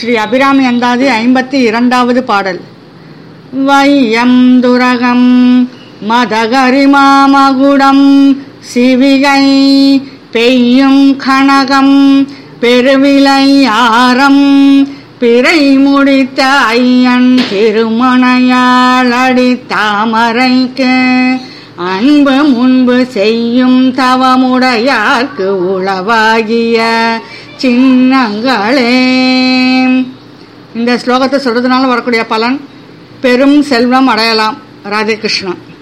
ஸ்ரீ அபிராமி அந்தாதி ஐம்பத்தி இரண்டாவது பாடல் வையம் துரகம் மதகரிமாமகுடம் சிவிகை பெய்யும் கனகம் பெருவிலை ஆரம் பிறை முடித்த ஐயன் திருமணையாளடி தாமரைக்கு அன்பு முன்பு செய்யும் தவமுடையார்க்கு உளவாகிய சின்னங்களே இந்த ஸ்லோகத்தை சொல்றதுனால வரக்கூடிய பலன் பெரும் செல்வம் அடையலாம் ராதே கிருஷ்ணன்